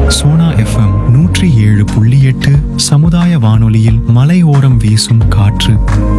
Sona FM நூற்றி ஏழு புள்ளி எட்டு சமுதாய வானொலியில் மலையோரம் வீசும் காற்று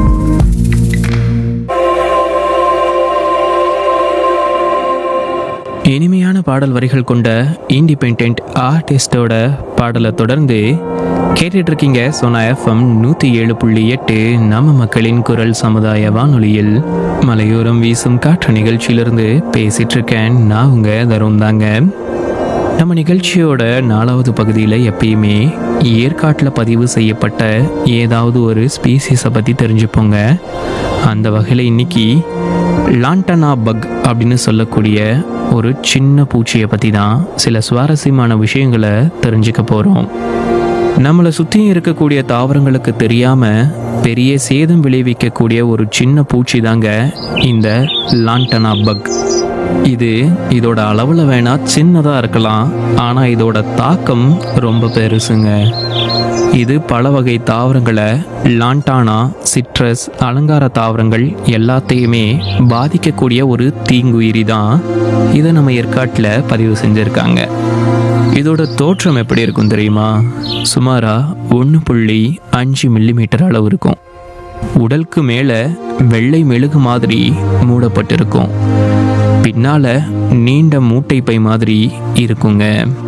இனிமையான பாடல் வரிகள் கொண்ட இண்டிபெண்ட் ஆர்டிஸ்டோட பாடலை தொடர்ந்து கேட்டுட்டு இருக்கீங்க சோனா எஃப்எம் நூற்றி ஏழு புள்ளி எட்டு நம்ம மக்களின் குரல் சமுதாய வானொலியில் மலையோரம் வீசும் காற்று நிகழ்ச்சியிலிருந்து பேசிட்டு இருக்கேன் நான் உங்க தருண் தாங்க நம்ம நிகழ்ச்சியோட நாலாவது பகுதியில் எப்பயுமே ஏற்காட்டில் பதிவு செய்யப்பட்ட ஏதாவது ஒரு ஸ்பீசிஸை பற்றி தெரிஞ்சுப்போங்க அந்த வகையில் இன்னைக்கு லாண்டனா பக் அப்படின்னு சொல்லக்கூடிய ஒரு சின்ன பூச்சியை பற்றி தான் சில சுவாரஸ்யமான விஷயங்களை தெரிஞ்சுக்க போகிறோம் நம்மளை சுற்றி இருக்கக்கூடிய தாவரங்களுக்கு தெரியாமல் பெரிய சேதம் விளைவிக்கக்கூடிய ஒரு சின்ன பூச்சி தாங்க இந்த லாண்டனா பக் இது இதோட அளவில் வேணா சின்னதாக இருக்கலாம் ஆனால் இதோட தாக்கம் ரொம்ப பெருசுங்க இது பல வகை தாவரங்களை லாண்டானா சிட்ரஸ் அலங்கார தாவரங்கள் எல்லாத்தையுமே பாதிக்கக்கூடிய ஒரு தீங்குயிரி தான் இதை நம்ம ஏற்காட்டில் பதிவு செஞ்சுருக்காங்க இதோட தோற்றம் எப்படி இருக்கும் தெரியுமா சுமாரா ஒன்று புள்ளி அஞ்சு மில்லிமீட்டர் அளவு இருக்கும் உடலுக்கு மேலே வெள்ளை மெழுகு மாதிரி மூடப்பட்டிருக்கும் பின்னால நீண்ட மூட்டை பை மாதிரி இருக்குங்க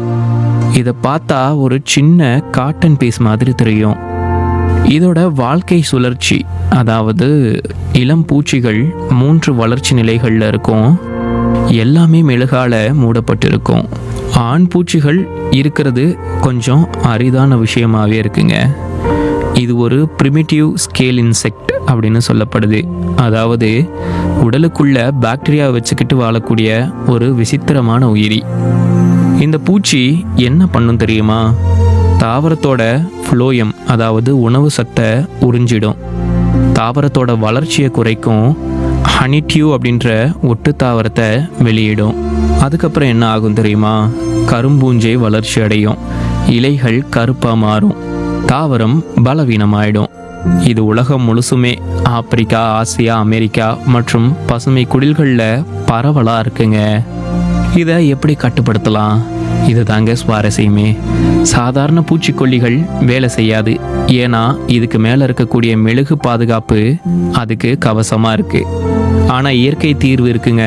இதை பார்த்தா ஒரு சின்ன காட்டன் பீஸ் மாதிரி தெரியும் இதோட வாழ்க்கை சுழற்சி அதாவது இளம் பூச்சிகள் மூன்று வளர்ச்சி நிலைகளில் இருக்கும் எல்லாமே மெழுகால மூடப்பட்டிருக்கும் ஆண் பூச்சிகள் இருக்கிறது கொஞ்சம் அரிதான விஷயமாவே இருக்குங்க இது ஒரு பிரிமிட்டிவ் ஸ்கேல் இன்செக்ட் அப்படின்னு சொல்லப்படுது அதாவது உடலுக்குள்ள பாக்டீரியா வச்சுக்கிட்டு வாழக்கூடிய ஒரு விசித்திரமான உயிரி இந்த பூச்சி என்ன பண்ணும் தெரியுமா தாவரத்தோட ஃப்ளோயம் அதாவது உணவு சத்தை உறிஞ்சிடும் தாவரத்தோட வளர்ச்சியை குறைக்கும் ஹனிட்யூ அப்படின்ற ஒட்டு தாவரத்தை வெளியிடும் அதுக்கப்புறம் என்ன ஆகும் தெரியுமா கரும்பூஞ்சை வளர்ச்சி அடையும் இலைகள் கருப்பாக மாறும் தாவரம் பலவீனமாயிடும் இது உலகம் முழுசுமே ஆப்பிரிக்கா ஆசியா அமெரிக்கா மற்றும் பசுமை குடில்களில் பரவலாக இருக்குங்க இதை எப்படி கட்டுப்படுத்தலாம் இது தாங்க சுவாரஸ்யமே சாதாரண பூச்சிக்கொல்லிகள் வேலை செய்யாது ஏன்னா இதுக்கு மேலே இருக்கக்கூடிய மெழுகு பாதுகாப்பு அதுக்கு கவசமாக இருக்கு ஆனால் இயற்கை தீர்வு இருக்குங்க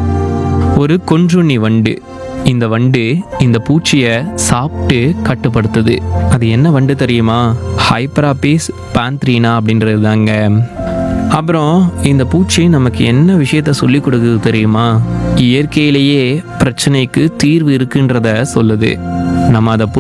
ஒரு கொன்றுண்ணி வண்டு இந்த வண்டு இந்த பூச்சியை சாப்பிட்டு கட்டுப்படுத்துது அது என்ன வண்டு தெரியுமா ஹைப்பராபீஸ் பாந்த்ரீனா அப்படின்றது தாங்க அப்புறம் இந்த பூச்சி நமக்கு என்ன விஷயத்த சொல்லி கொடுக்குது தெரியுமா இயற்கையிலேயே பிரச்சனைக்கு தீர்வு இருக்குன்றத சொல்லுது நம்ம அதை